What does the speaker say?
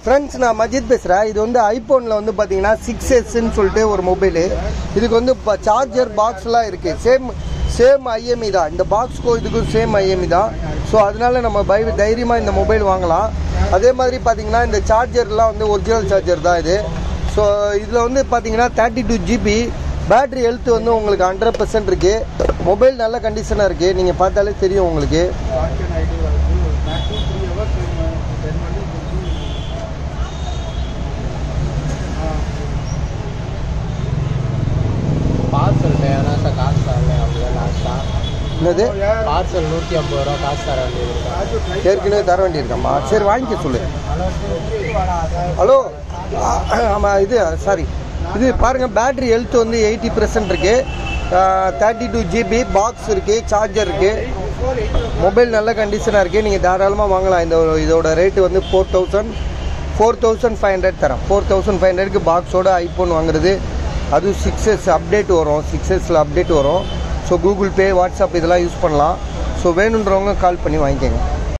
friends நான் மஜித் பேசுகிறேன் இது வந்து ஐஃபோனில் வந்து பார்த்தீங்கன்னா சிக்ஸ் எஸ்ன்னு சொல்லிட்டு ஒரு மொபைலு இதுக்கு வந்து இப்போ சார்ஜர் பாக்ஸ்லாம் இருக்குது சேம் சேம் ஐஎம்இ தான் இந்த பாக்ஸ்க்கும் இதுக்கும் சேம் ஐஎம்இ தான் ஸோ அதனால நம்ம பை தைரியமாக இந்த மொபைல் வாங்கலாம் அதே மாதிரி பார்த்தீங்கன்னா இந்த சார்ஜர்லாம் வந்து ஒரிஜினல் சார்ஜர் தான் இது ஸோ இதில் வந்து பார்த்தீங்கன்னா thirty two GB battery health வந்து உங்களுக்கு ஹண்ட்ரட் பர்சன்ட் இருக்குது மொபைல் நல்ல கண்டிஷனாக இருக்குது நீங்கள் பார்த்தாலே தெரியும் உங்களுக்கு பார்சல் வேணா சார் காசு தரல அப்படியே லாஸ்ட்டாக என்னது பார்சல் நூற்றி ஐம்பது ரூபா காசு தர வேண்டியது ஏற்கனவே தர வேண்டியிருக்கம்மா சரி வாங்கிக்க சொல்லு ஹலோ ஆமாம் இது சாரி இது பாருங்கள் பேட்ரி ஹெல்த் வந்து எயிட்டி பர்சன்ட் இருக்குது தேர்ட்டி டூ ஜிபி பாக்ஸ் இருக்குது சார்ஜர் இருக்குது மொபைல் நல்ல கண்டிஷனாக இருக்குது நீங்கள் தாராளமாக வாங்கலாம் இந்த ஒரு- இதோட ரேட்டு வந்து four thousand four thousand five hundred தரேன் ஃபோர் தௌசண்ட் ஃபைவ் ஹண்ட்ரட்க்கு பாக்ஸோட ஐஃபோன் வாங்குறது அதுவும் சிக்ஸ் எஸ் அப்டேட் வரும் சிக்ஸ் எஸ்ல அப்டேட் வரும் ஸோ கூகுள் பே வாட்ஸ்அப் இதெல்லாம் யூஸ் பண்ணலாம் ஸோ வேணுன்றவங்க கால் பண்ணி வாங்கிக்கோங்க